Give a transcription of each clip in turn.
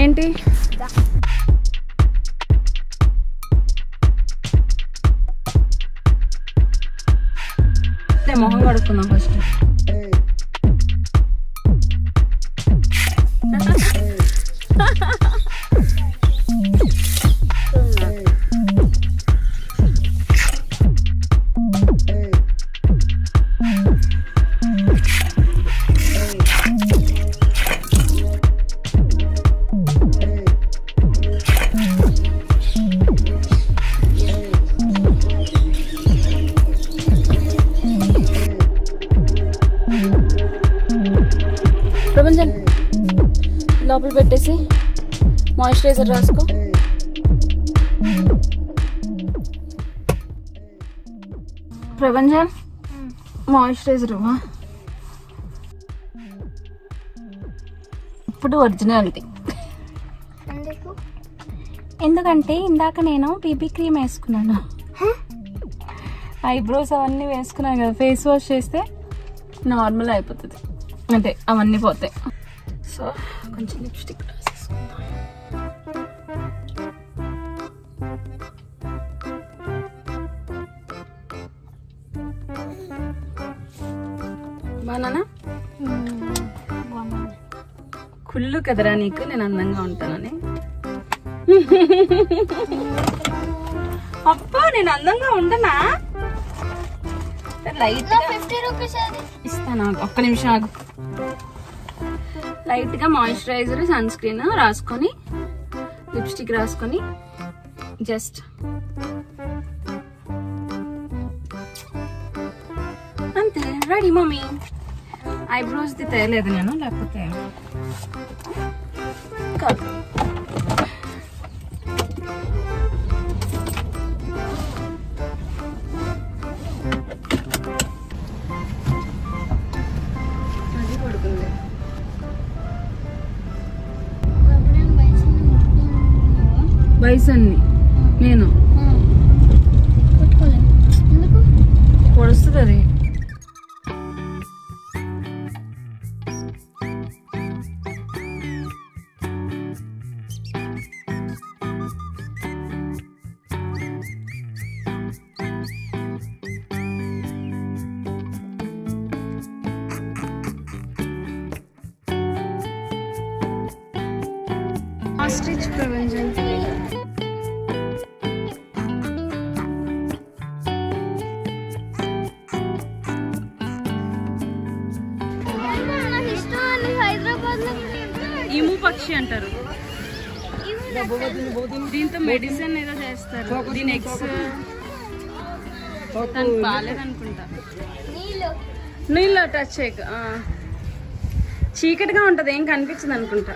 ఏంటి నేను మొహం కడుక్కున్నాం ఫస్ట్ ప్రపంచం లోపల పెట్టేసి మాయిశ్చరైజర్ రాసుకో ప్రపంచం మాయిశ్చరైజర్ ఇవ్వా ఇప్పుడు ఒరిజినాలిటీ ఎందుకు ఎందుకంటే ఇందాక నేను బీబీ క్రీమ్ వేసుకున్నాను ఐబ్రోస్ అవన్నీ వేసుకున్నాను కదా ఫేస్ వాష్ చేస్తే నార్మల్ అయిపోతుంది అంటే అవన్నీ పోతాయి సో కొంచెం లిప్స్టిక్ రాసేసుకుందాం బాగున్నానా కుళ్ళు కదరా నీకు నేను అందంగా ఉంటానని అబ్బా నేను అందంగా ఉండనా లైట్ ఫిఫ్టీ రూపీస్ అది ఇస్తాను ఆగు. ఒక్క నిమిషం ఆగు లైట్ గా మాయిశ్చరైజర్ సన్ స్క్రీన్ రాసుకొని లిప్స్టిక్ రాసుకొని జస్ట్ అంతే రెడీ మమ్మీ ఐబ్రోస్ ది తేయలేదు నేను లేకపోతే కాదు అది పడుకుంది బైసన్ని నేను పెట్టుకోలేదు ఎందుకు పొడుస్తుంది అది ఆస్ట్రిచ్ ప్రపంచం నాకు ఇష్టం అని హైదరాబాద్ లో ఇము పక్షి అంటారు దీంతో మెడిసిన్ ఏదో చేస్తారు దీని ఎగ్స్ తను బాగాలేదనుకుంటా నీళ్ళు నీళ్ళు టచ్ చేయక ఆ. చీకటిగా ఉంటది ఏం కనిపించదు అనుకుంటా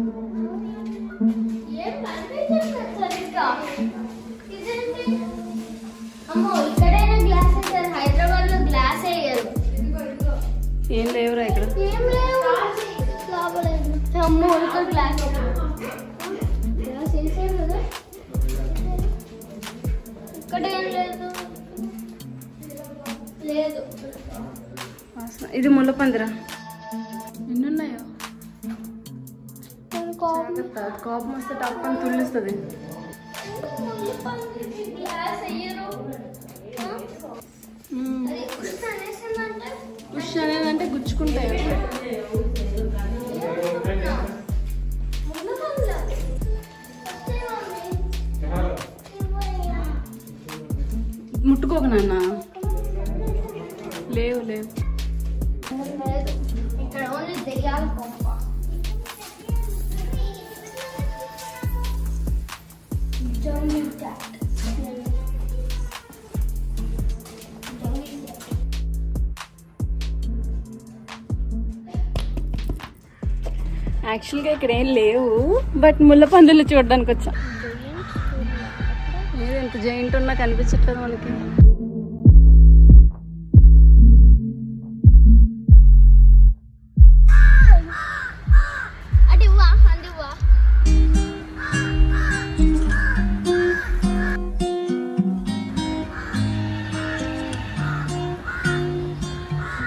ఏం కనిపించట్లేదు సరిగ్గా ఇదేంటి అమ్మో ఇక్కడైనా గ్లాస్ వేసారు హైదరాబాద్ లో గ్లాస్ వేయరు ఏం లేవురా ఇక్కడ ఏం లేవు లోపలేదు అమ్మో ఇక్కడ గ్లాస్ గ్లాస్ వేసారు కదా ఇక్కడ ఏం లేదు లేదు వాసన. ఇది ముళ్ళ పందిరా ఎన్నున్నాయో జాగ్రత్త కోపం వస్తే టప్పని తుల్లిస్తుంది గ్లాస్ వేయరు అది ఉష్ అనేసిందంటే పుష్ అనేదంటే గుచ్చుకుంటాయి ముట్టుకోక నాన్న లేవు లేవు ఇక్కడ ఓన్లీ దెయ్యాల కొంప Jungle cat. Jungle cat. యాక్చువల్గా ఇక్కడ ఏం లేవు బట్ ముళ్ళ పందులు చూడడానికి వచ్చా ఏదో ఎంత జైంట్ ఉన్నా కనిపించట్లేదు మనకి అటు ఇవ్వా అది ఇవ్వా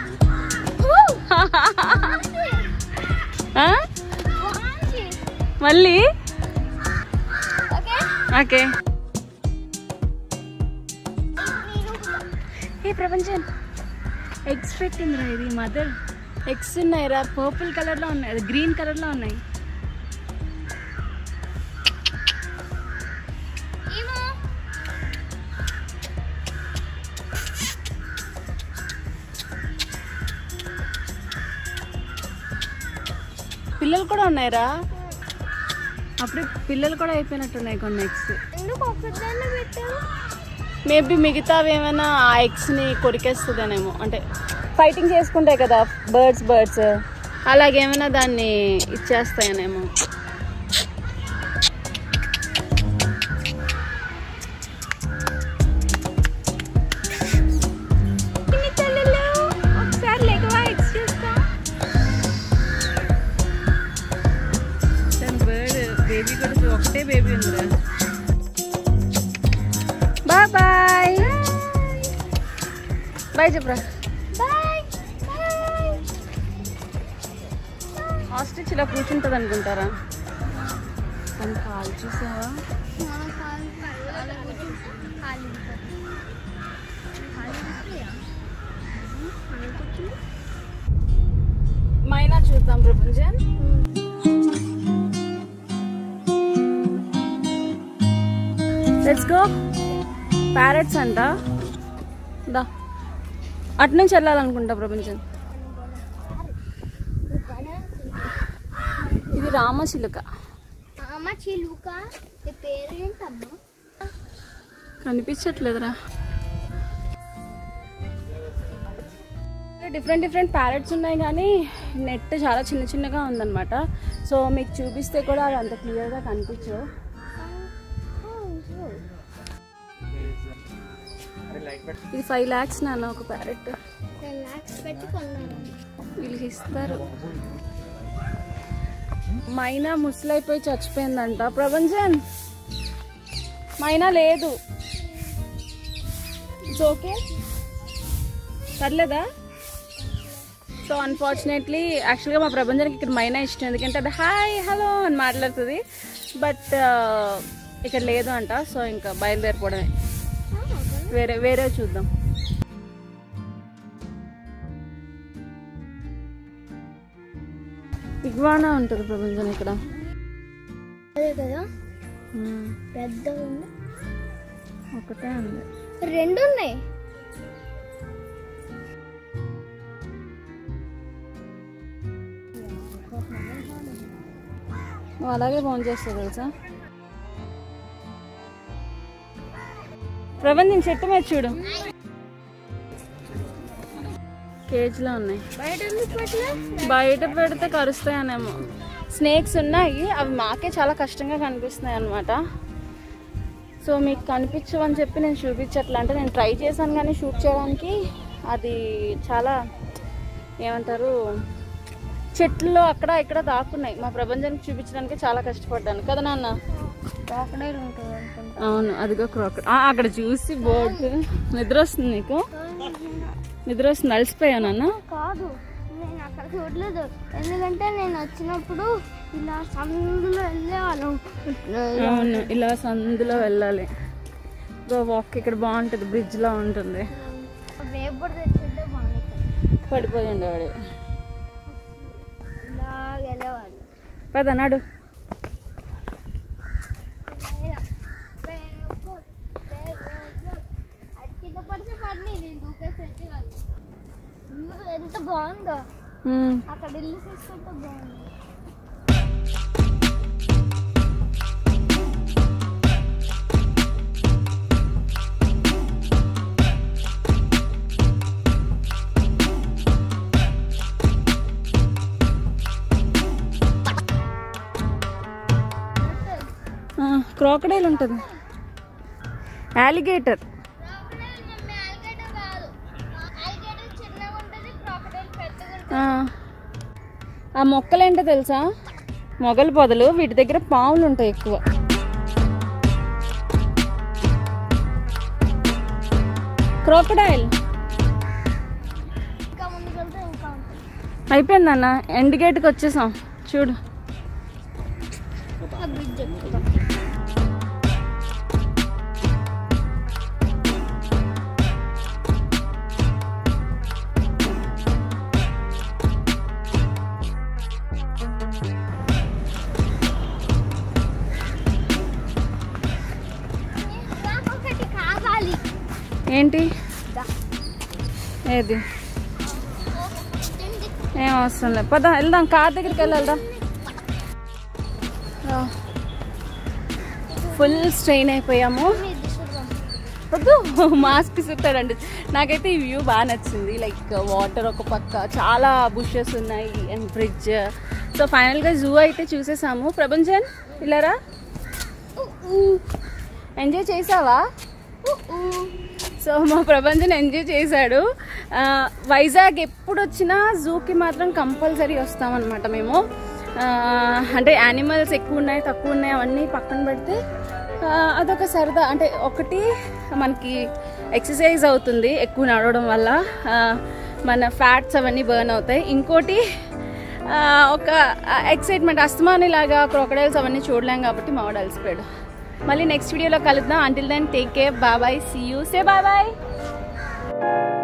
ఆ? వాంచి. మళ్ళీ ఓకే ఓకే ఏ ప్రపంచం ఎగ్స్ పెట్టిందిరా ఇది మదర్ ఎగ్స్ ఉన్నాయిరా పర్పుల్ కలర్లో ఉన్నాయి అది గ్రీన్ కలర్లో ఉన్నాయి ఏమో పిల్లలు కూడా ఉన్నాయిరా అప్పుడే పిల్లలు కూడా అయిపోయినట్టున్నాయి కొన్ని ఎగ్స్ ఎందుకు ఒక్కదాన్ని పెట్టావు మేబీ మిగతావి ఏమైనా ఆ ఎగ్స్ని కొరికేస్తుందనేమో అంటే ఫైటింగ్ చేసుకుంటాయి కదా బర్డ్స్ బర్డ్స్ అలాగేమైనా దాన్ని ఇచ్చేస్తాయనేమో ఒకసారి లేకవా ఎగ్స్ చూస్తా బర్డ్ బేబీ కూడా ఒకటే బేబీ ఉందిరా బాయ్ బాయ్ బాయ్ చెప్పరా బాయ్ బాయ్ ఆస్ట్రిచ్ ఇలా కూర్చుంటుంది అనుకుంటారా అని కాల్ చూసావా మైనా చూద్దాం ప్రపంచం లెట్స్ గో ప్యారెట్స్ అంట దా అటు నుంచి వెళ్ళాలనుకుంటా ప్రపంచం ఇది రామచిలుక అమ్మ చిలుక నీ పేరు ఏంటమ్మా కనిపించట్లేదురా డిఫరెంట్ డిఫరెంట్ ప్యారెట్స్ ఉన్నాయి కానీ నెట్ చాలా చిన్న చిన్నగా ఉందన్నమాట సో మీకు చూపిస్తే కూడా అది అంత క్లియర్గా కనిపించవు ఇది ఫైవ్ ల్యాక్స్ నాన్న ఒక ప్యారెట్ టెన్ లాక్స్ పెట్టి కొన్నాను వీళ్ళకి ఇస్తారు మైనా ముసలైపోయి చచ్చిపోయిందంట ప్రపంచం మైనా లేదు ఇట్స్ ఓకే పర్లేదా సో అన్ఫార్చునేట్లీ యాక్చువల్గా మా ప్రపంచానికి ఇక్కడ మైనా ఇష్టం ఎందుకంటే అది హాయ్ హలో అని మాట్లాడుతుంది బట్ ఇక్కడ లేదు అంట సో ఇంకా బయలుదేరిపోవడమే వేరే వేరే చూద్దాం ఇగ్వానా ఉంటుంది ప్రపంచం ఇక్కడ అదే కదా మ్మ్. పెద్ద ఉంది ఒకటే ఉంది రెండు ఉన్నాయి నువ్వు అలాగే ఫోన్ చేస్తావు తెలుసా ప్రబంధం చెట్టు మీద చూడు కేజీలో ఉన్నాయి బయట ఎందుకు పెట్టలే బయట పెడితే కరుస్తాయనేమో స్నేక్స్ ఉన్నాయి అవి మాకే చాలా కష్టంగా కనిపిస్తున్నాయి అనమాట సో మీకు కనిపించవని చెప్పి నేను చూపించట్లా అంటే నేను ట్రై చేశాను కానీ షూట్ చేయడానికి అది చాలా ఏమంటారు చెట్లలో అక్కడ ఇక్కడ దాక్కున్నాయి మా ప్రపంచానికి చూపించడానికి చాలా కష్టపడ్డాను కదా నాన్న క్రాకడైల్ ఉంటుంది అనుకుంటా అవును అదిగో క్రాకర్ అక్కడ చూసి బోర్డు నిద్ర వస్తుంది నీకు నిద్ర వస్తుంది అలసిపోయావు నాన్న కాదు నేను అక్కడ చూడలేదు ఎందుకంటే నేను వచ్చినప్పుడు ఇలా సందులో వెళ్ళేవాళ్ళం అవును ఇలా సందులో వెళ్ళాలి వాక్ ఇక్కడ బాగుంటుంది బ్రిడ్జ్ లా ఉంటుంది వేపుడు తెచ్చుంటే బాగుంటుంది పడిపోయి ఉండేవాడు ఇలా వెళ్ళేవాళ్ళు పద నాడు కింద పడితే పడినాయి నేను దూకేసి వచ్చేవాళ్ళు ఎంత బాగుందో ఉమ్. అక్కడ ఇల్లు చూసుకుంటే బాగుంది క్రాకడైల్ ఉంటుంది యాలిగేటర్ క్రాకడైల్ మమ్మీ alligator కాదు alligator చిన్నగా ఉంటుంది క్రాకడైల్ పెద్దగా ఉంటుంది ఆ మొక్కలేంటో తెలుసా మొగలు పొదలు వీటి దగ్గర పాములు ఉంటాయి ఎక్కువ క్రోకడైల్ ఇంకా ముందుకెళ్తే ఇంకా ఉంటుంది అయిపోయిందన్న ఎండ్ గేట్కి వచ్చేసాం చూడు ఆ బ్రిడ్జ్ ఎక్కుదాం నాకు ఒకటి కావాలి ఏంటి దా. ఏది ఏం అవసరం లేదు పద వెళ్దాం కార్ దగ్గరికి వెళ్దాం ఫుల్ స్ట్రెయిన్ అయిపోయాము ఇది చూద్దాం. వద్దు మాస్క్ చుట్టాడండి నాకైతే ఈ వ్యూ బాగా నచ్చింది లైక్ వాటర్ ఒక పక్క చాలా బుషెస్ ఉన్నాయి అండ్ బ్రిడ్జ్ సో ఫైనల్గా జూ అయితే చూసేసాము ప్రభంజన్ ఇలారా ఎంజాయ్ చేసావా సో మా ప్రభంజన్ ఎంజాయ్ చేశాడు ఆ, వైజాగ్ ఎప్పుడు వచ్చినా జూకి మాత్రం కంపల్సరీ వస్తామన్నమాట మేము ఆ, అంటే యానిమల్స్ ఎక్కువ ఉన్నాయి తక్కువ ఉన్నాయి అవన్నీ పక్కన పెడితే ఆ, అదొక సరదా అంటే ఒకటి మనకి ఎక్సర్సైజ్ అవుతుంది ఎక్కువ నడవడం వల్ల ఆ, మన ఫ్యాట్స్ అవన్నీ బర్న్ అవుతాయి ఇంకోటి ఆ, ఒక ఎక్సైట్మెంట్ అస్తమాని లాగా క్రొకడైల్స్ అవన్నీ చూడలేం కాబట్టి మావాడు అలసిపోయాడు మళ్ళీ నెక్స్ట్ వీడియోలో కలుద్దాం until then take care bye bye see you say bye bye